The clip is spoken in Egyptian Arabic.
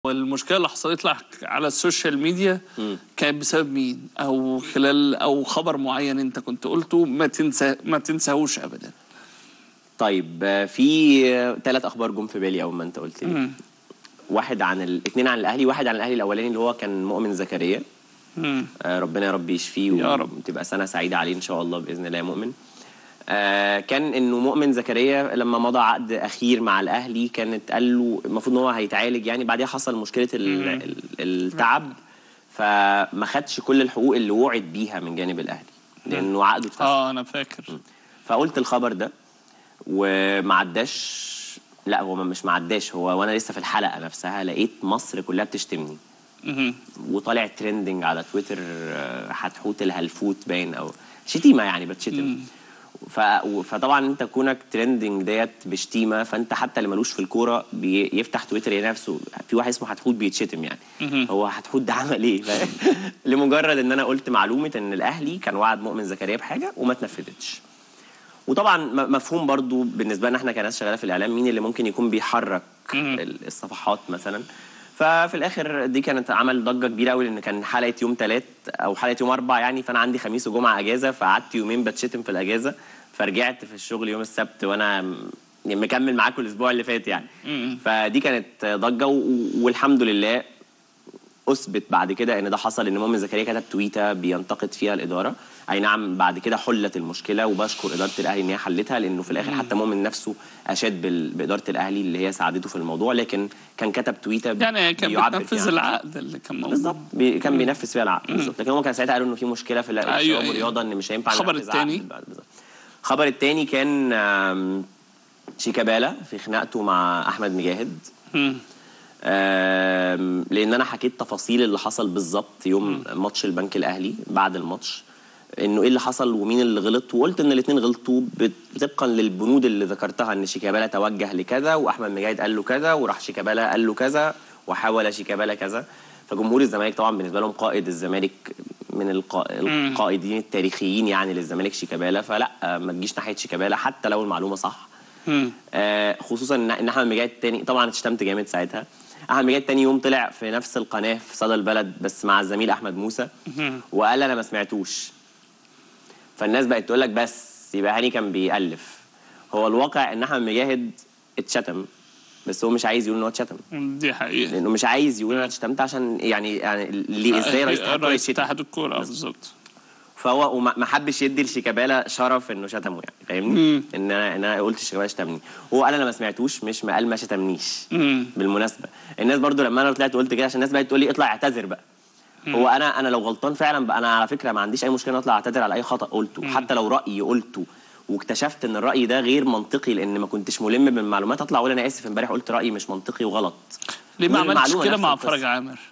والمشكله اللي حصلت لك على السوشيال ميديا كانت بسبب مين او خلال او خبر معين انت كنت قلته ما تنسى ما تنساهوش ابدا طيب آه، في ثلاث اخبار جم في بالي اول ما انت قلت لي واحد عن ال... اتنين عن الاهلي واحد عن الاهلي الاولاني اللي هو كان مؤمن زكريا مم. آه، ربنا يا رب يشفيه يا رب. وتبقى سنه سعيده عليه ان شاء الله باذن الله يا مؤمن آه، كان انه مؤمن زكريا لما مضى عقد اخير مع الاهلي كانت قال له المفروض ان هو هيتعالج يعني بعدها حصل مشكله ال- ال- التعب فما خدش كل الحقوق اللي وعد بيها من جانب الاهلي لانه عقده اتفسخ اه انا فاكر فقلت الخبر ده وما عداش لا هو ما- مش ما عداش هو وانا لسه في الحلقه نفسها لقيت مصر كلها بتشتمني مهم. وطالع ترندنج على تويتر آه، حتحوت الهلفوت باين او شتيمه يعني بتشتم ف... فطبعا انت كونك ترندنج ديت بشتيمه فانت حتى اللي ملوش في الكوره بيفتح تويتر يلاقي نفسه في واحد اسمه حتحوت بيتشتم يعني هو حتحوت ده عمل ايه فاهم؟ لمجرد ان انا قلت معلومه ان الاهلي كان وعد مؤمن زكريا بحاجه وما اتنفذتش وطبعا م- مفهوم برضو بالنسبه لنا احنا كناس شغاله في الاعلام مين اللي ممكن يكون بيحرك ال- الصفحات مثلا ففي الاخر دي كانت عمل ضجه كبيره قوي لان كان حلقه يوم ثلاث او حلقه يوم اربع يعني فانا عندي خميس وجمعه اجازه فقعدت يومين بتشتم في الاجازه فرجعت في الشغل يوم السبت وانا م- يعني مكمل معاكم الاسبوع اللي فات يعني فدي كانت ضجه و- والحمد لله اثبت بعد كده ان ده حصل ان مؤمن زكريا كتب تويته بينتقد فيها الاداره اي نعم بعد كده حلت المشكله وبشكر اداره الاهلي ان هي حلتها لانه في الاخر حتى مؤمن نفسه اشاد بال- باداره الاهلي اللي هي ساعدته في الموضوع لكن كان كتب تويته يعني كان بيعبر بتنفذ فيها. العقد اللي كان موجود بالظبط بي كان بينفذ فيها العقد بالظبط لكن هم كان ساعتها قالوا انه في مشكله في ال- أيوة، الشباب أيوة. والرياضه ان مش هينفع الخبر ننفذ التاني؟ عقد بعد- بالظبط. الخبر الثاني كان آم، شيكابالا في خناقته مع احمد مجاهد مم. آم، لان انا حكيت تفاصيل اللي حصل بالظبط يوم ماتش البنك الاهلي بعد الماتش انه ايه اللي حصل ومين اللي غلط وقلت ان الاثنين غلطوا بت- طبقا للبنود اللي ذكرتها ان شيكابالا توجه لكذا واحمد مجاهد قال له كذا وراح شيكابالا قال له كذا وحاول شيكابالا كذا فجمهور الزمالك طبعا بالنسبه لهم قائد الزمالك من القا- القائدين التاريخيين يعني للزمالك شيكابالا فلا آه، ما تجيش ناحيه شيكابالا حتى لو المعلومه صح مم. آه، خصوصا ان إن احمد مجاهد تاني طبعا اتشتمت جامد ساعتها احمد مجاهد تاني يوم طلع في نفس القناه في صدى البلد بس مع الزميل احمد موسى وقال انا ما سمعتوش فالناس بقت تقول لك بس يبقى هاني كان بيألف هو الواقع ان احمد مجاهد اتشتم بس هو مش عايز يقول ان هو اتشتم دي حقيقه لانه مش عايز يقول انا اتشتمت عشان يعني يعني ليه ازاي رئيس اتحاد الكورة رئيس يتشتم؟ اتحاد الكوره آه، بالظبط فهو وما ما حبش يدي لشيكابالا شرف انه شتمه يعني فاهمني؟ ان انا ان انا قلت شيكابالا شتمني هو قال انا ما سمعتوش مش ما قال ما شتمنيش مم. بالمناسبه الناس برضو لما انا طلعت قلت كده عشان الناس بقت تقول لي اطلع اعتذر بقى هو انا انا لو غلطان فعلا بقى انا على فكره ما عنديش اي مشكله إن اطلع اعتذر على اي خطا قلته حتى لو رايي قلته واكتشفت ان الراي ده غير منطقي لان ما كنتش ملم بالمعلومات اطلع اقول انا اسف امبارح قلت رايي مش منطقي وغلط ليه ما عملتش والمعلومة كده نفس مع القصة. فرج عامر